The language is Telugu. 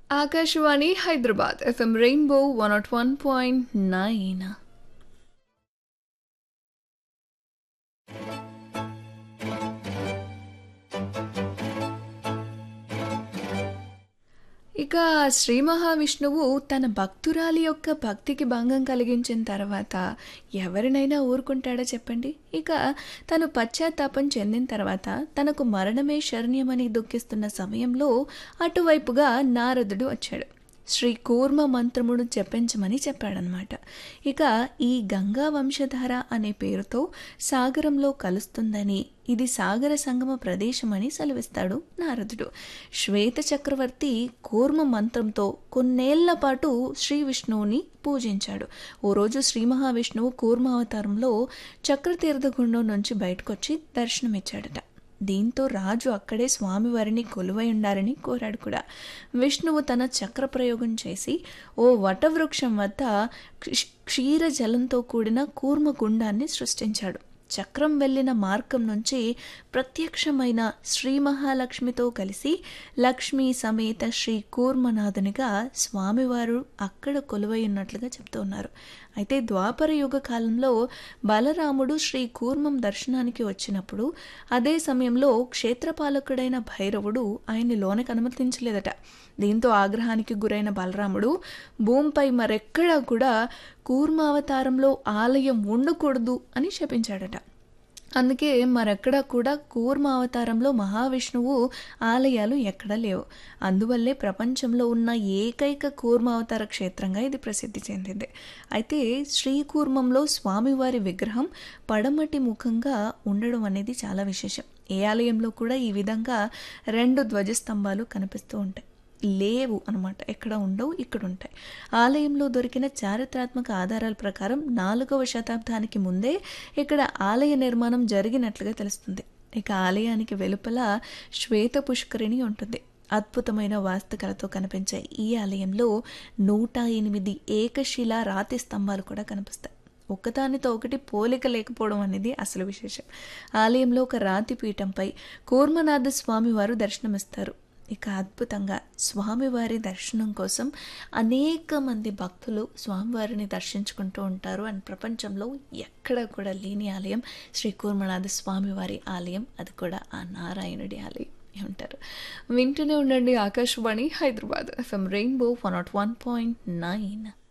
Akashvani Hyderabad FM rainbow one nought one point nine ఇక శ్రీ మహావిష్ణువు తన భక్తురాలి యొక్క భక్తికి భంగం కలిగించిన తర్వాత ఎవరినైనా ఊరుకుంటాడా చెప్పండి ఇక తను పశ్చాత్తాపం చెందిన తర్వాత తనకు మరణమే శరణ్యమని దుఃఖిస్తున్న సమయంలో అటువైపుగా నారదుడు వచ్చాడు శ్రీ కూర్మ మంత్రమును జపించమని చెప్పాడనమాట ఇక ఈ గంగా వంశధార అనే పేరుతో సాగరంలో కలుస్తుందని ఇది సాగర సంగమ ప్రదేశమని సెలవిస్తాడు నారదుడు శ్వేత చక్రవర్తి కూర్మ మంత్రంతో కొన్నేళ్ల పాటు శ్రీ విష్ణువుని పూజించాడు ఓ రోజు శ్రీ మహావిష్ణువు కూర్మ అవతారంలో చక్రతీర్థగుండం నుంచి బయటకొచ్చి దర్శనమిచ్చాడట దీంతో రాజు అక్కడే స్వామివారిని కొలువై ఉండాలని కోరాడు కూడా విష్ణువు తన చక్ర ప్రయోగం చేసి ఓ వటవృక్షం వద్ద క్షీర జలంతో కూడిన కూర్మ గుండాన్ని సృష్టించాడు చక్రం వెళ్ళిన మార్గం నుంచి ప్రత్యక్షమైన శ్రీ మహాలక్ష్మితో కలిసి లక్ష్మీ సమేత శ్రీ కూర్మనాథునిగా స్వామివారు అక్కడ కొలువై ఉన్నట్లుగా చెప్తూ ఉన్నారు అయితే ద్వాపర యుగ కాలంలో బలరాముడు శ్రీ కూర్మం దర్శనానికి వచ్చినప్పుడు అదే సమయంలో క్షేత్రపాలకుడైన భైరవుడు ఆయన్ని లోనికి అనుమతించలేదట దీంతో ఆగ్రహానికి గురైన బలరాముడు భూమిపై మరెక్కడా కూడా కూర్మావతారంలో ఆలయం ఉండకూడదు అని శపించాడట అందుకే మరెక్కడా కూడా కూర్మ అవతారంలో మహావిష్ణువు ఆలయాలు ఎక్కడా లేవు అందువల్లే ప్రపంచంలో ఉన్న ఏకైక కూర్మ అవతార క్షేత్రంగా ఇది ప్రసిద్ధి చెందింది అయితే శ్రీకూర్మంలో స్వామివారి విగ్రహం పడమటి ముఖంగా ఉండడం అనేది చాలా విశేషం ఏ ఆలయంలో కూడా ఈ విధంగా రెండు ధ్వజస్తంభాలు కనిపిస్తూ ఉంటాయి లేవు అనమాట ఎక్కడ ఉండవు ఇక్కడ ఉంటాయి ఆలయంలో దొరికిన చారిత్రాత్మక ఆధారాల ప్రకారం నాలుగవ శతాబ్దానికి ముందే ఇక్కడ ఆలయ నిర్మాణం జరిగినట్లుగా తెలుస్తుంది ఇక ఆలయానికి వెలుపల శ్వేత పుష్కరిణి ఉంటుంది అద్భుతమైన వాస్తుకలతో కనిపించే ఈ ఆలయంలో నూట ఎనిమిది ఏకశిల రాతి స్తంభాలు కూడా కనిపిస్తాయి ఒకదానితో ఒకటి పోలిక లేకపోవడం అనేది అసలు విశేషం ఆలయంలో ఒక రాతి పీఠంపై కూర్మనాథ స్వామి వారు దర్శనమిస్తారు ఇక అద్భుతంగా స్వామివారి దర్శనం కోసం అనేక మంది భక్తులు స్వామివారిని దర్శించుకుంటూ ఉంటారు అండ్ ప్రపంచంలో ఎక్కడ కూడా లేని ఆలయం శ్రీ కూర్మనాథ స్వామివారి ఆలయం అది కూడా ఆ నారాయణుడి ఆలయం ఉంటారు వింటూనే ఉండండి Akashvani Hyderabad FM rainbow one nought one point nine